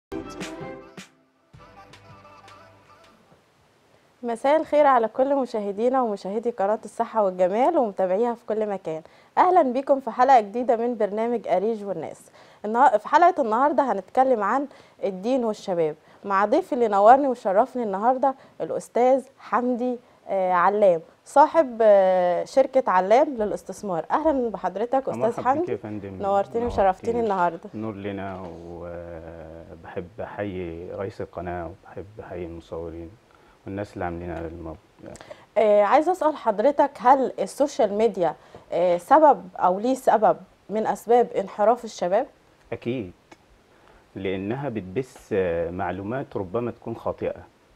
مساء الخير على كل مشاهدينا ومشاهدي قناة الصحة والجمال ومتابعيها في كل مكان أهلا بكم في حلقة جديدة من برنامج أريج والناس النها- في حلقة النهاردة هنتكلم عن الدين والشباب مع ضيفي اللي نورني وشرفني النهاردة الأستاذ حمدي آه، علام صاحب آه، شركة علام للاستثمار أهلا بحضرتك أستاذ مرحبا بك حمدي يا فندم نورتني وشرفتني النهاردة نور لنا وبحب احيي رئيس القناه وبحب احيي المصورين والناس اللي عاملين على الموضوع آه، عايزة أسأل حضرتك هل السوشيال ميديا آه، سبب أو ليه سبب من أسباب انحراف الشباب؟ اكيد لانها بتبث معلومات ربما تكون خاطئه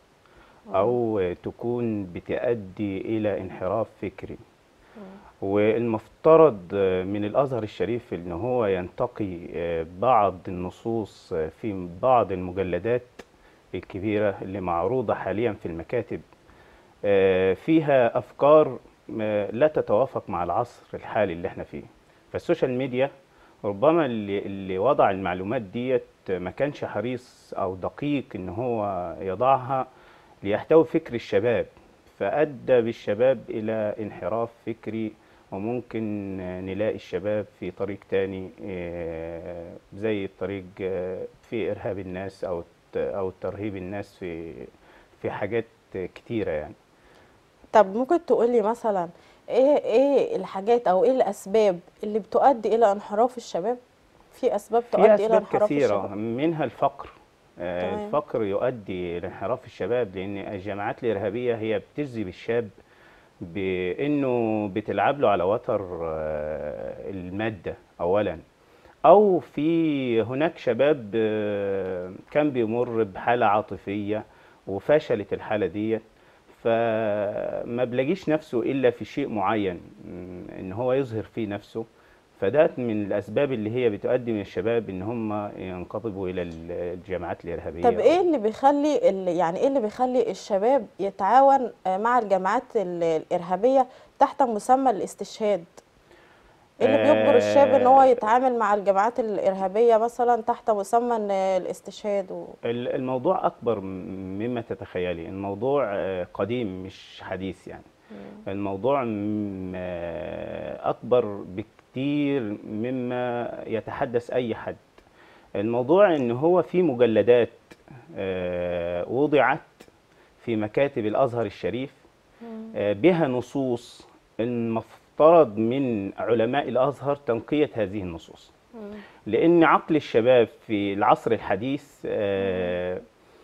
او تكون بتؤدي الى انحراف فكري والمفترض من الازهر الشريف ان هو ينتقي بعض النصوص في بعض المجلدات الكبيره اللي معروضه حاليا في المكاتب فيها افكار لا تتوافق مع العصر الحالي اللي احنا فيه فالسوشيال ميديا ربما اللي, اللي وضع المعلومات ديت ما كانش حريص او دقيق ان هو يضعها ليحتوي فكر الشباب فادى بالشباب الى انحراف فكري وممكن نلاقي الشباب في طريق تاني آه، زي الطريق آه، في ارهاب الناس او او ترهيب الناس في في حاجات كتيره يعني طب ممكن تقولي مثلا ايه ايه الحاجات او ايه الاسباب اللي بتؤدي الى انحراف الشباب في اسباب في تؤدي الى اسباب انحراف كثيره الشباب منها الفقر آه، تمام. الفقر يؤدي الى انحراف الشباب لان الجماعات الارهابيه هي بتجذب الشاب بانه بتلعب له على وتر آه، الماده اولا او في هناك شباب آه، كان بيمر بحاله عاطفيه وفشلت الحاله ديت فما بلاقيش نفسه الا في شيء معين م، ان هو يظهر فيه نفسه فده من الاسباب اللي هي بتؤدي من الشباب ان هم ينقطبوا الى ال- الجماعات الارهابيه طب ايه اللي بيخلي اللي يعني ايه اللي بيخلي الشباب يتعاون آه، مع الجماعات ال- الارهابيه تحت مسمى الاستشهاد ايه اللي بيجبر الشاب ان هو آه، يتعامل مع الجماعات الارهابيه مثلا تحت مسمى إن الاستشهاد و... ال- الموضوع اكبر م- مما تتخيلي الموضوع آه، قديم مش حديث يعني الموضوع م- آه، اكبر بكتير مما يتحدث اي حد الموضوع ان هو في مجلدات آه، وضعت في مكاتب الازهر الشريف آه، بها نصوص المفترض من علماء الازهر تنقيه هذه النصوص لان عقل الشباب في العصر الحديث آه،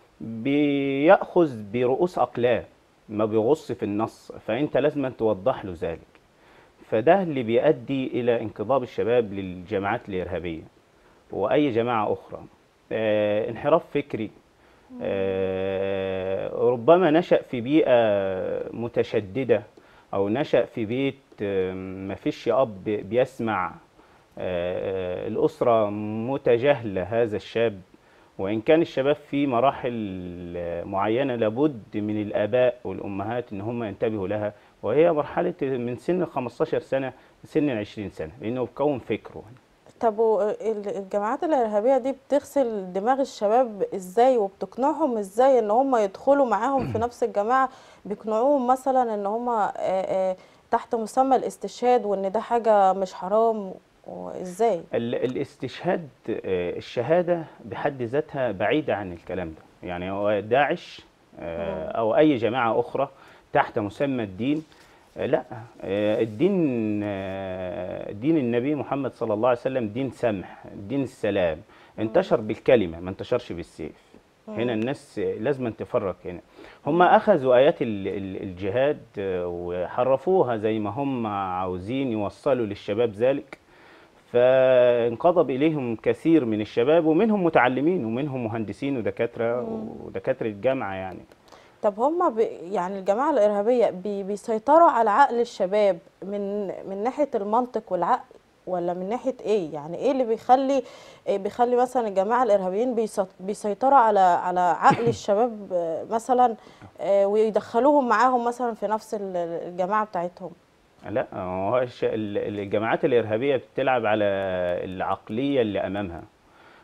بياخذ برؤوس اقلام ما بيغص في النص فانت لازم توضح له ذلك فده اللي بيؤدي الى انقضاض الشباب للجماعات الارهابيه واي جماعه اخرى آه، انحراف فكري آه، ربما نشأ في بيئة متشددة أو نشأ في بيت آه، ما فيش أب بيسمع آه، الأسرة متجاهلة هذا الشاب وإن كان الشباب في مراحل آه، معينة لابد من الآباء والأمهات إن هم ينتبهوا لها وهي مرحلة من سن 15 سنة لسن 20 سنة لأنه بيكون فكره طب و- ال- الجماعات الإرهابية دي بتغسل دماغ الشباب ازاي وبتقنعهم ازاي ان هم يدخلوا معاهم في نفس الجماعة بيقنعوهم مثلا ان هم آه، آه، تحت مسمى الاستشهاد وان ده حاجة مش حرام وازاي ال- الاستشهاد آه، الشهادة بحد ذاتها بعيدة عن الكلام ده يعني هو داعش آه، أو أي جماعة أخرى تحت مسمى الدين آه، لا آه، الدين آه، دين النبي محمد صلى الله عليه وسلم دين سمح دين السلام انتشر بالكلمة ما انتشرش بالسيف هنا الناس لازم تفرق هنا هم اخذوا ايات ال- ال- الجهاد آه، وحرفوها زي ما هم عاوزين يوصلوا للشباب ذلك فانقضب اليهم كثير من الشباب ومنهم متعلمين ومنهم مهندسين ودكاتره ودكاتره جامعه يعني طب هم ب... يعني الجماعة الإرهابية بي... بيسيطروا على عقل الشباب من من ناحية المنطق والعقل ولا من ناحية ايه يعني ايه اللي بيخلي إيه بيخلي مثلا الجماعة الإرهابيين بيسط... بيسيطروا على على عقل الشباب آه، مثلا آه، ويدخلوهم معاهم مثلا في نفس ال- الجماعة بتاعتهم لا هو الش- ال- الجماعات الارهابيه بتلعب على العقليه اللي امامها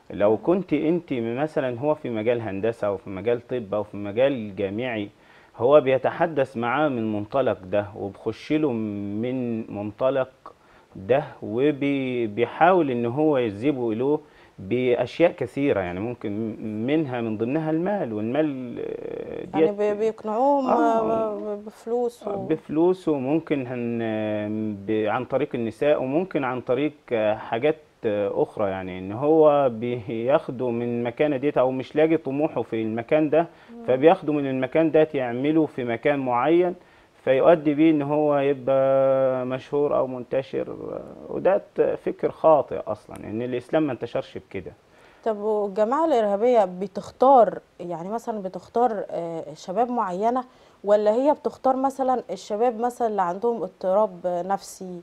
لو كنت انت مثلا هو في مجال هندسة او في مجال طب او في مجال جامعي هو بيتحدث معاه من منطلق ده وبخش له من منطلق ده وبيحاول ان هو يجذبه له باشياء كثيره يعني ممكن منها من ضمنها المال والمال آه، يعني ديت بي- بيقنعوهم آه. ب- بفلوس و... بفلوس وممكن هن ب- عن طريق النساء وممكن عن طريق آه، حاجات آه، أخرى يعني إن هو بياخده من مكانة ديت أو مش لاقي طموحه في المكان ده فبياخده من المكان ده يعمله في مكان معين فيؤدي بيه إن هو يبقى مشهور أو منتشر آه، وده فكر خاطئ أصلا إن الإسلام ما انتشرش بكده طب والجماعة الإرهابية بتختار يعني مثلا بتختار آه، شباب معينة ولا هي بتختار مثلا الشباب مثلا اللي عندهم اضطراب نفسي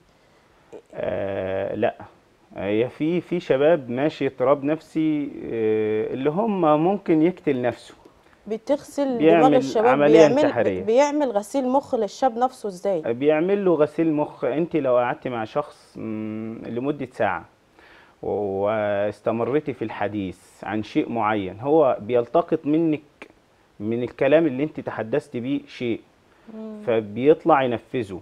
آه لا هي في في شباب ماشي اضطراب نفسي آه اللي هم ممكن يقتل نفسه بتغسل دماغ بيعمل الشباب عملية بيعمل انتحارية. بيعمل غسيل مخ للشاب نفسه ازاي بيعمل له غسيل مخ انت لو قعدت مع شخص مم، لمدة ساعة واستمرتي في الحديث عن شيء معين هو بيلتقط منك من الكلام اللي انت تحدثت بيه شيء فبيطلع ينفذه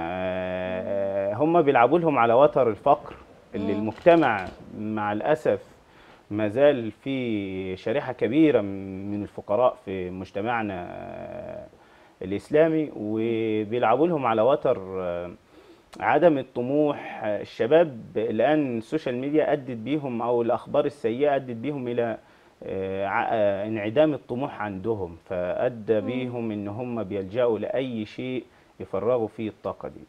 آه، هم بيلعبوا لهم على وتر الفقر اللي المجتمع مع الأسف ما زال في شريحة كبيرة من الفقراء في مجتمعنا آه، الإسلامي وبيلعبوا لهم على وتر آه، عدم الطموح آه، الشباب الآن السوشيال ميديا أدت بيهم أو الأخبار السيئة أدت بيهم إلى آه، ع- آه، انعدام الطموح عندهم فأدى بيهم إن هم بيلجأوا لأي شيء يفرغوا فيه الطاقة دي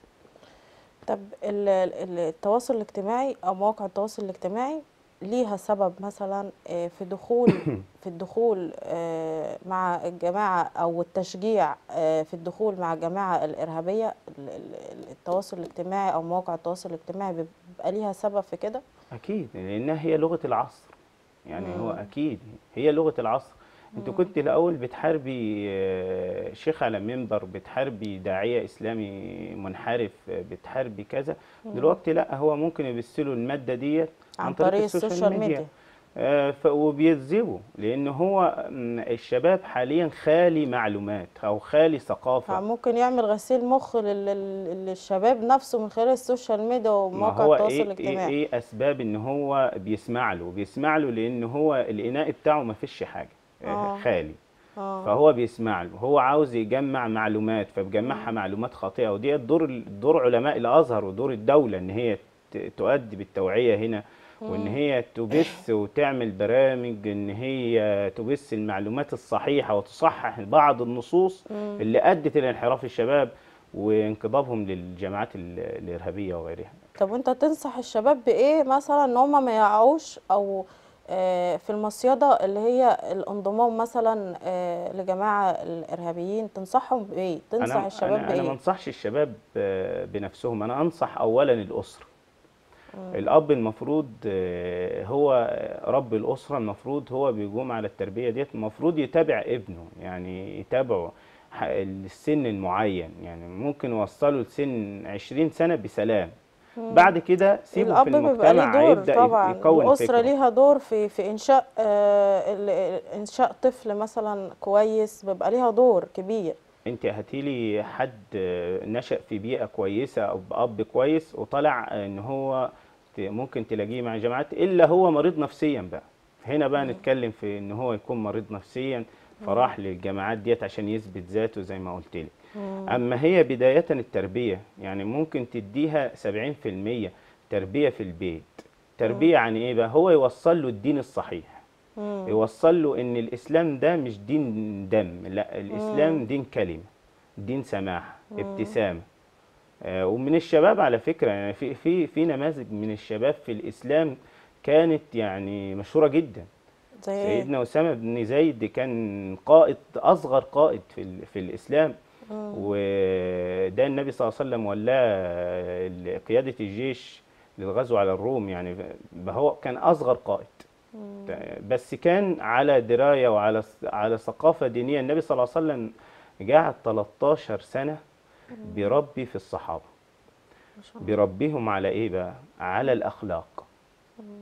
طب ال- ال- التواصل الاجتماعي او مواقع التواصل الاجتماعي ليها سبب مثلا آه، في دخول في الدخول آه، مع الجماعة او التشجيع آه، في الدخول مع الجماعة الإرهابية ال- ال- التواصل الاجتماعي او مواقع التواصل الاجتماعي بيبقى ليها سبب في كده أكيد لأنها هي لغة العصر يعني هو أكيد هي لغة العصر أنت كنت الأول بتحاربي آه، شيخ على منبر بتحاربي داعية إسلامي منحرف آه، بتحاربي كذا دلوقتي لا هو ممكن يبثلوا المادة ديت عن طريق السوشيال ميديا آه، ف- وبيجذبوا لأن هو م، الشباب حاليا خالي معلومات أو خالي ثقافة ممكن يعمل غسيل مخ لل- لل- للشباب نفسه من خلال السوشيال ميديا ما ومواقع هو التواصل ايه ايه الاجتماعي ايه اسباب ان هو بيسمع له بيسمع له لان هو الاناء بتاعه ما فيش حاجه آه، آه. خالي اه فهو بيسمع له هو عاوز يجمع معلومات فبيجمعها معلومات خاطئه ودي دور دور علماء الازهر ودور الدوله ان هي ت- تؤدي بالتوعيه هنا وان هي تبث وتعمل برامج ان هي تبث المعلومات الصحيحه وتصحح بعض النصوص اللي ادت الى انحراف الشباب وانقضابهم للجماعات ال- الارهابيه وغيرها طب وانت تنصح الشباب بايه مثلا ان هم ما يقعوش او آه، في المصيدة اللي هي الانضمام مثلا آه، لجماعة الإرهابيين تنصحهم بإيه؟ تنصح انا الشباب انا, أنا ما بإيه؟ انصحش الشباب آه، بنفسهم انا انصح اولا الاسره الاب المفروض آه، هو رب الاسره المفروض هو بيقوم على التربيه ديت المفروض يتابع ابنه يعني يتابعه ح- السن المعين يعني ممكن يوصله لسن 20 سنه بسلام بعد كده سيبه في الأب بيبقى ليه المجتمع دور يبدا طبعا يكون الأسرة فكره ليها دور في في إنشاء آه، ال- ال- إنشاء طفل مثلا كويس بيبقى ليها دور كبير انت هاتيلي حد آه، نشأ في بيئة كويسة او بأب كويس وطلع آه، ان هو ت- ممكن تلاقيه مع جماعات الا هو مريض نفسيا بقى هنا بقى نتكلم في ان هو يكون مريض نفسيا فراح للجماعات ديت عشان يثبت ذاته زي ما قلت لك اما هي بداية التربية يعني ممكن تديها 70% تربية في البيت تربية عن ايه بقى هو يوصل له الدين الصحيح يوصل له ان الاسلام ده مش دين دم لا الاسلام دين كلمه دين سماحه ابتسامه آه، ومن الشباب على فكره يعني في في في نماذج من الشباب في الاسلام كانت يعني مشهوره جدا زي إيه؟ سيدنا اسامه بن زيد كان قائد اصغر قائد في ال- في الاسلام وده النبي صلى الله عليه وسلم ولاه قياده الجيش للغزو على الروم يعني هو كان اصغر قائد بس كان على درايه وعلى على ثقافه دينيه النبي صلى الله عليه وسلم قعد 13 سنه بيربي في الصحابه ما شاء الله. بيربيهم على ايه بقى على الاخلاق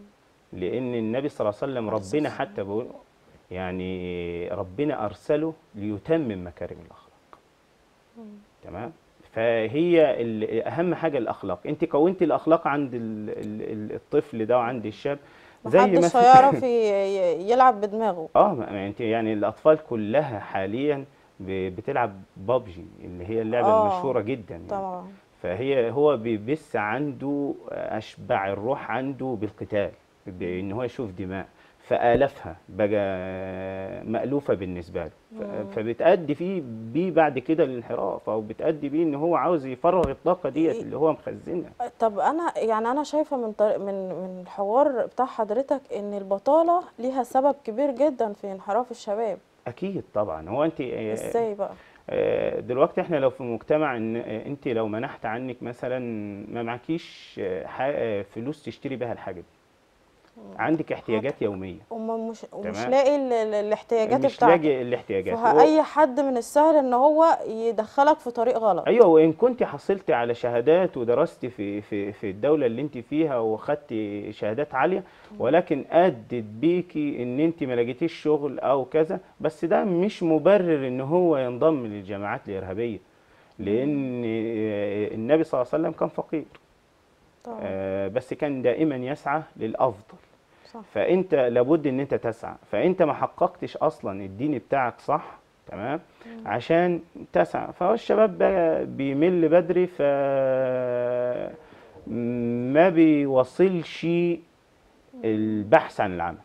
لان النبي صلى الله عليه وسلم عليه الصلاة ربنا حتى بيقول يعني ربنا ارسله ليتمم مكارم الاخلاق تمام فهي ال- اهم حاجه الاخلاق انت كونت الاخلاق عند ال- ال- ال- الطفل ده وعند الشاب زي محدش مثلا هيعرف ي- ي- يلعب بدماغه اه ما ما انت يعني الاطفال كلها حاليا ب- بتلعب بابجي اللي هي اللعبه آه، المشهوره جدا يعني. طبعا فهي هو بيبث عنده اشبع الروح عنده بالقتال بان هو يشوف دماء فالفها بقى مالوفه بالنسبه له ف- فبتادي فيه بيه بعد كده الانحراف او بتادي بيه ان هو عاوز يفرغ الطاقه ديت اللي هو مخزنها طب انا يعني انا شايفه من طريق من من الحوار بتاع حضرتك ان البطاله ليها سبب كبير جدا في انحراف الشباب اكيد طبعا هو انت ازاي بقى آه، دلوقتي احنا لو في مجتمع ان آه، انت لو منحت عنك مثلا ما معكيش آه، ح- آه، فلوس تشتري بيها الحاجه دي عندك احتياجات يوميه وما مش ومش تمام. لاقي ال- ال- الاحتياجات مش بتاعته لاقي الاحتياجات هو- فاي حد من السهل ان هو يدخلك في طريق غلط ايوه وان كنت حصلت على شهادات ودرست في في في الدوله اللي انت فيها وخدت شهادات عاليه ولكن ادت بيكي ان انت ما لقيتيش شغل او كذا بس ده مش مبرر ان هو ينضم للجماعات الارهابيه لان آه، النبي صلى الله عليه وسلم كان فقير طبعا آه، بس كان دائما يسعى للافضل صح فانت لابد ان انت تسعى فانت ما حققتش اصلا الدين بتاعك صح تمام عشان تسعى فهو الشباب بقى بيمل بدري ف ما بيوصلش البحث عن العمل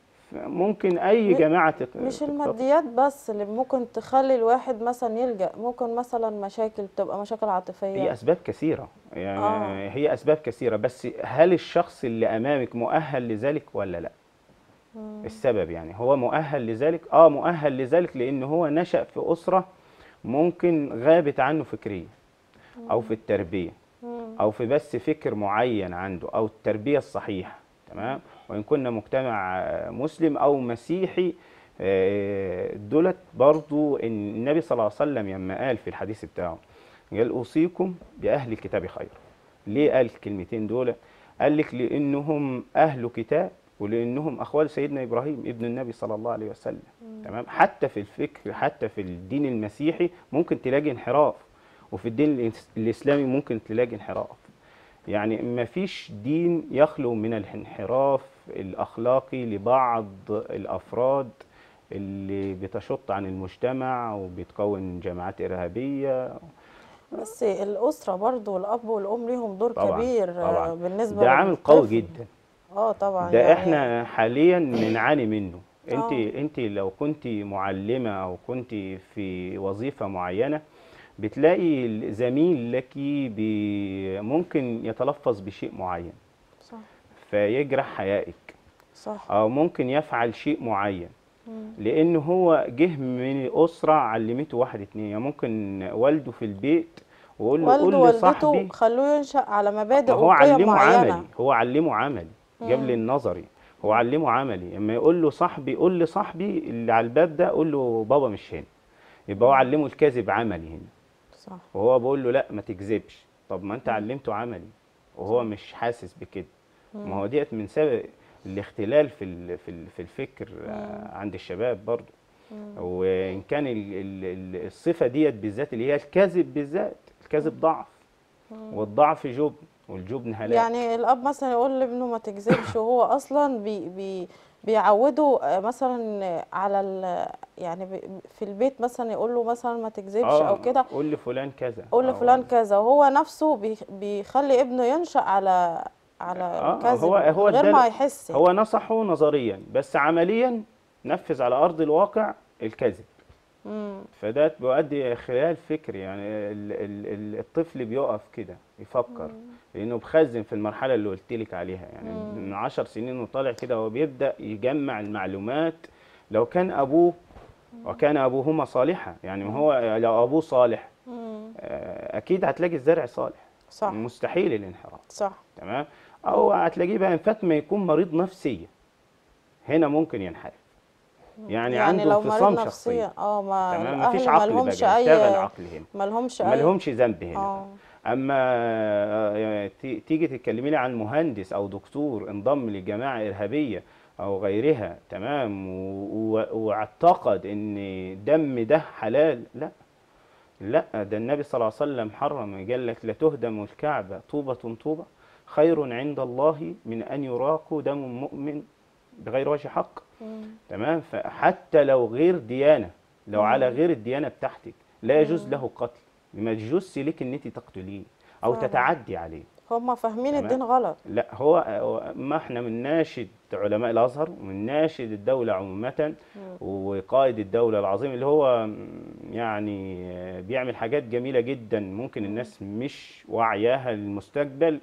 ممكن اي م- جماعه تق- مش تقتضي. الماديات بس اللي ممكن تخلي الواحد مثلا يلجأ ممكن مثلا مشاكل بتبقى مشاكل هي عاطفية اسباب كثيره يعني آه. هي اسباب كثيره بس هل الشخص اللي امامك مؤهل لذلك ولا لا السبب يعني هو مؤهل لذلك اه مؤهل لذلك لان هو نشأ في اسره ممكن غابت عنه فكريا او في التربيه او في بس فكر معين عنده او التربيه الصحيحه تمام وان كنا مجتمع آه، مسلم او مسيحي آه، دولت برضو إن النبي صلى الله عليه وسلم لما قال في الحديث بتاعه قال اوصيكم باهل الكتاب خيرا ليه قال الكلمتين دول قال لك لانهم اهل كتاب ولانهم اخوال سيدنا ابراهيم ابن النبي صلى الله عليه وسلم تمام حتى في الفكر حتى في الدين المسيحي ممكن تلاقي انحراف وفي الدين الإس- الاسلامي ممكن تلاقي انحراف يعني ما فيش دين يخلو من الانحراف الاخلاقي لبعض الافراد اللي بتشط عن المجتمع وبتكون جماعات ارهابيه بس الأسرة برضو الأب والأم ليهم دور طبعاً، كبير آه، طبعاً. بالنسبة ده عامل قوي للطفل. جدا اه طبعا ده يعني احنا حاليا بنعاني منه انت آه. انت لو كنت معلمه او كنت في وظيفه معينه بتلاقي زميل لك بي ممكن يتلفظ بشيء معين صح فيجرح حيائك صح او ممكن يفعل شيء معين لان هو جه من اسره علمته واحد اتنين يعني ممكن والده في البيت ويقول له قول والده لصاحبي والدته خلوه ينشأ على مبادئ ما هو وقيم علمه معينة عملي هو علمه عملي جاب لي النظري هو علمه عملي اما يقول له صاحبي قول لي صاحبي اللي على الباب ده قول له بابا مش هنا يبقى هو علمه الكذب عملي هنا صح وهو بقول له لا ما تكذبش طب ما انت علمته عملي وهو مش حاسس بكده ما هو ديت من سبب الاختلال في ال- في ال- في الفكر آه، عند الشباب برضو وان كان ال- ال- ال- الصفه ديت بالذات اللي هي الكذب بالذات الكذب ضعف والضعف جبن والجبن هلاك يعني الأب مثلا يقول لابنه ما تكذبش وهو أصلا بي بي بيعوده آه، مثلا على ال يعني بي- في البيت مثلا يقول له مثلا ما تكذبش أو كده قول لفلان كذا قول أو- لفلان كذا وهو نفسه بي بيخلي ابنه ينشأ على على آه، الكذب هو هو من غير اداله- ما يحس هو نصحه نظريا بس عمليا نفذ على ارض الواقع الكذب مم. فده بيؤدي خلال فكري يعني ال- ال- ال- الطفل بيقف كده يفكر لانه بخزن في المرحله اللي قلت لك عليها يعني من عشر سنين وطالع كده هو بيبدا يجمع المعلومات لو كان ابوه وكان ابوهما صالحا يعني ما هو لو ابوه صالح مم. آه، اكيد هتلاقي الزرع صالح صح مستحيل الانحراف صح تمام او هتلاقيه بقى فات ما يكون مريض نفسيا هنا ممكن ينحرف يعني, عنده لو انفصام مريض شخصيه نفسيا اه ما تمام الأهل مفيش عقل بقى مالهمش اشتغل أي عقل هنا مالهمش أي ملهمش ذنب هنا اه اما آه، ت- تيجي تتكلمي لي عن مهندس او دكتور انضم لجماعه ارهابيه او غيرها تمام و- و- واعتقد ان دم ده حلال لا لا ده النبي صلى الله عليه وسلم حرم قال لك لتهدم الكعبه طوبه طوبه خير عند الله من ان يراق دم مؤمن بغير وجه حق تمام فحتى لو غير ديانه لو على غير الديانه بتاعتك لا يجوز له قتل ما يجوزش لك ان انت تقتليه او فعلا. تتعدي عليه هم فاهمين تمام. الدين غلط لا هو هو- ما احنا بنناشد علماء الازهر وبنناشد الدوله عامه وقائد الدوله العظيم اللي هو م، يعني آه، بيعمل حاجات جميله جدا ممكن الناس مش واعياها للمستقبل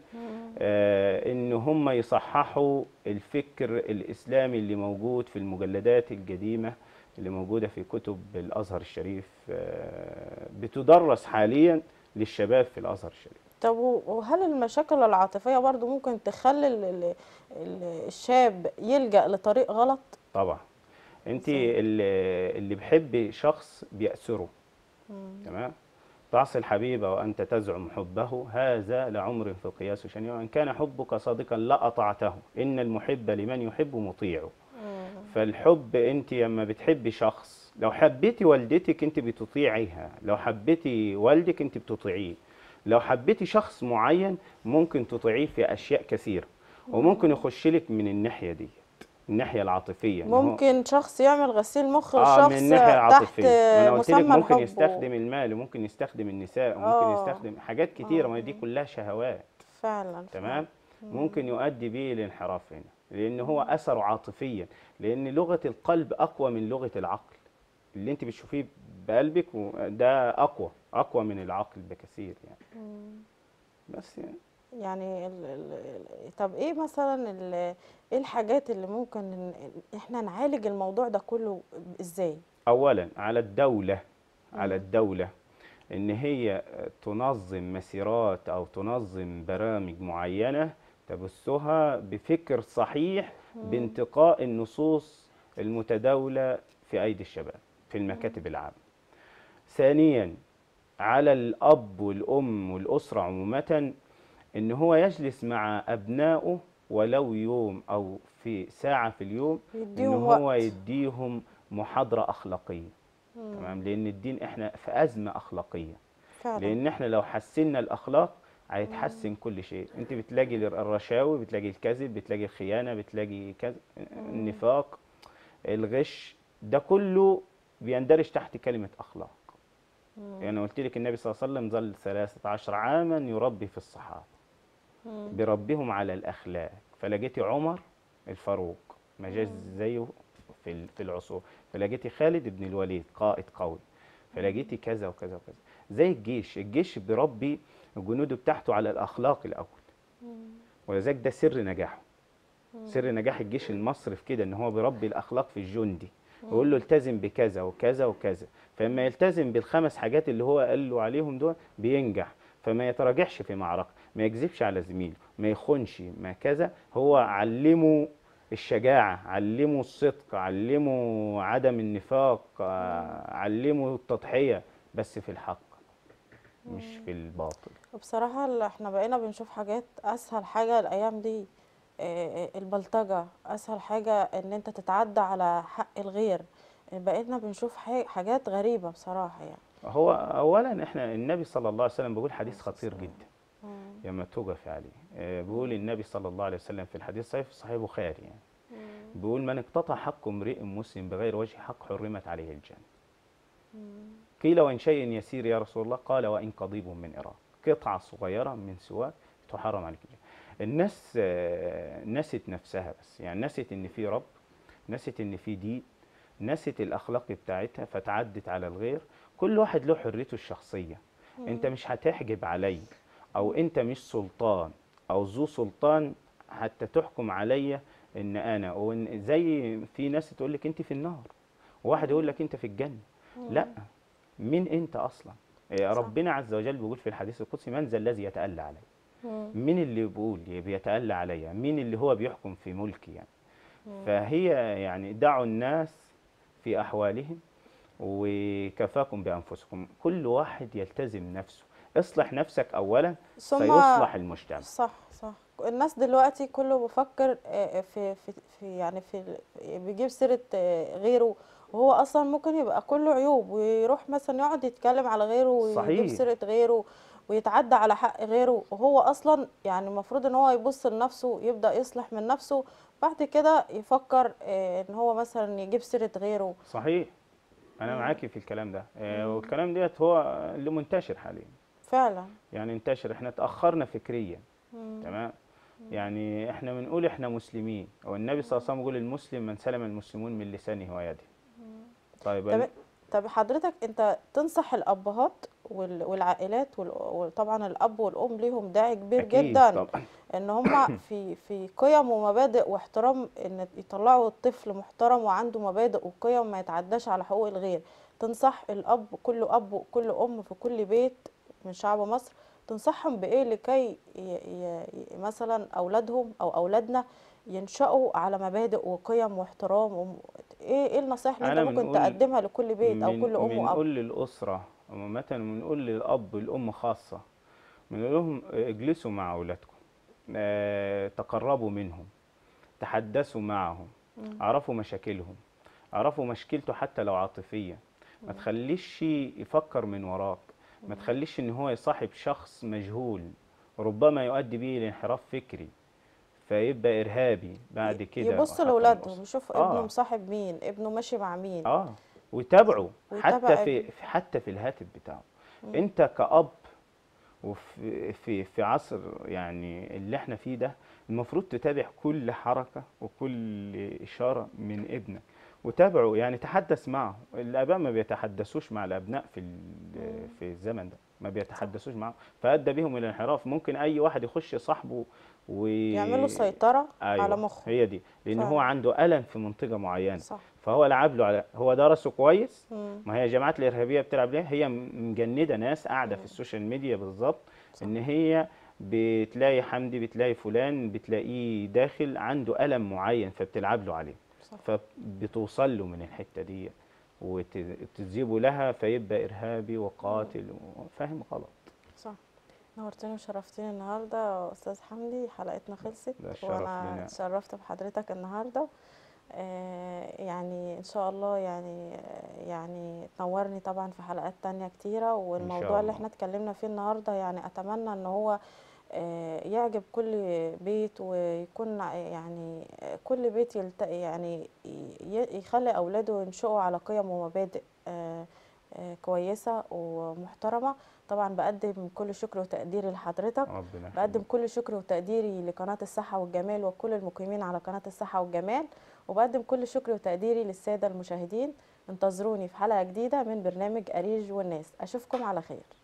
آه، ان هم يصححوا الفكر الاسلامي اللي موجود في المجلدات القديمه اللي موجوده في كتب الازهر الشريف آه، بتدرس حاليا للشباب في الازهر الشريف طب و- وهل المشاكل العاطفية برضو ممكن تخلي ال- ال- ال- الشاب يلجأ لطريق غلط طبعا انت إزاي؟ اللي, اللي بيحب شخص بيأسره تمام تعصي الحبيب وأنت تزعم حبه هذا لعمر في القياس شنيع وإن كان حبك صادقا لأطعته إن المحب لمن يحب مطيع فالحب انت لما بتحبي شخص لو حبيتي والدتك انت بتطيعيها لو حبيتي والدك انت بتطيعيه لو حبيتي شخص معين ممكن تطيعيه في اشياء كثيره وممكن يخش لك من الناحيه دي الناحيه العاطفيه إن هو- ممكن شخص يعمل غسيل مخ اه لشخص من الناحيه تحت العاطفيه ما انا قلت لك مسمى ممكن الحب يستخدم المال وممكن يستخدم النساء وممكن آه. يستخدم حاجات كتيره ما دي كلها شهوات فعلا تمام ممكن يؤدي به للانحراف هنا لان هو اثره عاطفيا لان لغه القلب اقوى من لغه العقل اللي انت بتشوفيه بقلبك و- ده اقوى اقوى من العقل بكثير يعني بس يعني يعني ال ال ال طب ايه مثلا ال- ايه الحاجات اللي ممكن إن احنا نعالج الموضوع ده كله ازاي اولا على الدوله على الدوله ان هي تنظم مسيرات او تنظم برامج معينه تبثها بفكر صحيح بانتقاء النصوص المتداوله في ايدي الشباب في المكاتب العامه ثانيا على الاب والام والاسره عموما ان هو يجلس مع ابنائه ولو يوم او في ساعه في اليوم ان يديهم هو وقت يديهم محاضره اخلاقيه تمام لان الدين احنا في ازمه اخلاقيه فعلا لان احنا لو حسنا الاخلاق هيتحسن كل شيء انت بتلاقي الرشاوي بتلاقي الكذب بتلاقي الخيانه بتلاقي كذا النفاق الغش ده كله بيندرج تحت كلمه اخلاق يعني أنا قلت لك النبي صلى الله عليه وسلم ظل 13 عاما يربي في الصحابه بيربيهم على الاخلاق فلقيتي عمر الفاروق ما جاش زيه في ال- في العصور فلقيتي خالد بن الوليد قائد قوي فلقيتي كذا وكذا وكذا زي الجيش الجيش بيربي الجنود بتاعته على الاخلاق الاول ولذلك ده سر نجاحه سر نجاح الجيش المصري في كده ان هو بيربي الاخلاق في الجندي ويقول له التزم بكذا وكذا وكذا فلما يلتزم بالخمس حاجات اللي هو قال له عليهم دول بينجح فما يتراجعش في معركه ما يكذبش على زميله ما يخونش ما كذا هو علمه الشجاعة علمه الصدق علمه عدم النفاق آه، علمه التضحية بس في الحق مش في الباطل وبصراحة ال- احنا بقينا بنشوف حاجات اسهل حاجة الايام دي آه، آه، البلطجة اسهل حاجة ان انت تتعدى على حق الغير بقينا بنشوف ح- حاجات غريبة بصراحة يعني هو اولا احنا النبي صلى الله عليه وسلم بيقول حديث خطير جدا لما توقف عليه آه، بيقول النبي صلى الله عليه وسلم في الحديث صحيح في صحيح البخاري يعني بيقول من اقتطع حق امرئ مسلم بغير وجه حق حرمت عليه الجنه قيل وان شيء يسير يا رسول الله قال وان قضيب من اراق قطعه صغيره من سواك تحرم عليك الجنه الناس آه، نست نفسها بس يعني نست ان في رب نست ان في دين نست الاخلاق بتاعتها فتعدت على الغير كل واحد له حريته الشخصيه انت مش هتحجب علي او انت مش سلطان او ذو سلطان حتى تحكم عليا ان انا وإن زي في ناس تقول لك انت في النار وواحد يقول لك انت في الجنه لا مين انت اصلا إيه، صح. ربنا عز وجل بيقول في الحديث القدسي من ذا الذي يتألى علي مين اللي بيقول بيتألى عليا مين اللي هو بيحكم في ملكي يعني فهي يعني دعوا الناس في أحوالهم وكفاكم بأنفسكم كل واحد يلتزم نفسه اصلح نفسك اولا ثم سيصلح المجتمع صح صح الناس دلوقتي كله بفكر آه، في في في يعني في ال- بيجيب سيرة آه، غيره وهو اصلا ممكن يبقى كله عيوب ويروح مثلا يقعد يتكلم على غيره ويجيب صحيح. سيرة غيره ويتعدى على حق غيره وهو اصلا يعني المفروض ان هو يبص لنفسه يبدأ يصلح من نفسه بعد كده يفكر آه، ان هو مثلا يجيب سيرة غيره صحيح انا مم. معاكي في الكلام ده آه، مم. والكلام ديت هو اللي منتشر حاليا فعلا يعني انتشر احنا اتاخرنا فكريا مم. تمام يعني احنا بنقول احنا مسلمين والنبي صلى الله عليه وسلم يقول المسلم من سلم المسلمون من لسانه ويده طيب طب ال- طب حضرتك انت تنصح الابهات وال- والعائلات وال- وطبعا الاب والام ليهم داعي كبير أكيد جدا طبعا ان هم في في قيم ومبادئ واحترام ان يطلعوا الطفل محترم وعنده مبادئ وقيم ما يتعداش على حقوق الغير تنصح الاب كل اب وكل ام في كل بيت من شعب مصر تنصحهم بايه لكي ي ي ي مثلا اولادهم او اولادنا ينشأوا على مبادئ وقيم واحترام وم... ايه ايه النصائح اللي انت أنا ممكن بنقول تقدمها لكل بيت او من كل ام واب بنقول للأسرة عامة بنقول للأب والأم خاصة بنقول لهم اجلسوا مع أولادكم آه، تقربوا منهم تحدثوا معهم مم. عرفوا مشاكلهم عرفوا مشكلته حتى لو عاطفية ما تخليش يفكر من وراك ما تخليش ان هو يصاحب شخص مجهول ربما يؤدي به لانحراف فكري فيبقى إرهابي بعد كده يبص وحتى لاولادهم الأسرة. يشوف آه. ابنه مصاحب مين ابنه ماشي مع مين اه ويتابعوا ويتابع حتى في ابنه. في- حتى في الهاتف بتاعه مم. انت كأب وفي في في عصر يعني اللي احنا فيه ده المفروض تتابع كل حركة وكل إشارة من ابنك وتابعه يعني تحدث معه الآباء ما بيتحدثوش مع الأبناء في ال- في الزمن ده ما بيتحدثوش معه فأدى بهم إلى الانحراف ممكن أي واحد يخش صاحبه و يعملوا سيطرة أيوة على مخه هي دي لأن هو فعلا. عنده ألم في منطقة معينة صح فهو لعب له على هو درسه كويس مم. ما هي الجماعات الارهابيه بتلعب ليه هي مجنده ناس قاعده في السوشيال ميديا بالظبط صح. ان هي بتلاقي حمدي بتلاقي فلان بتلاقيه داخل عنده الم معين فبتلعب له عليه صح. فبتوصل له من الحته دي وتجيبه لها فيبقى ارهابي وقاتل فاهم غلط صح نورتني وشرفتني النهارده يا استاذ حمدي حلقتنا خلصت ده الشرف وانا لنا. اتشرفت بحضرتك النهارده آه يعني ان شاء الله يعني آه يعني تنورني طبعا في حلقات تانية كتيرة والموضوع اللي الله. احنا اتكلمنا فيه النهارده يعني اتمنى ان هو آه، يعجب كل بيت ويكون ع- يعني آه، كل بيت يلت... يعني ي- يخلي اولاده ينشئوا على قيم ومبادئ آه، آه، كويسة ومحترمة طبعا بقدم كل شكر وتقديري لحضرتك ربنا بقدم يخليك. كل شكر وتقديري لقناة الصحة والجمال وكل المقيمين على قناة الصحة والجمال وبقدم كل شكر وتقديري للسادة المشاهدين انتظروني في حلقة جديدة من برنامج أريج والناس أشوفكم على خير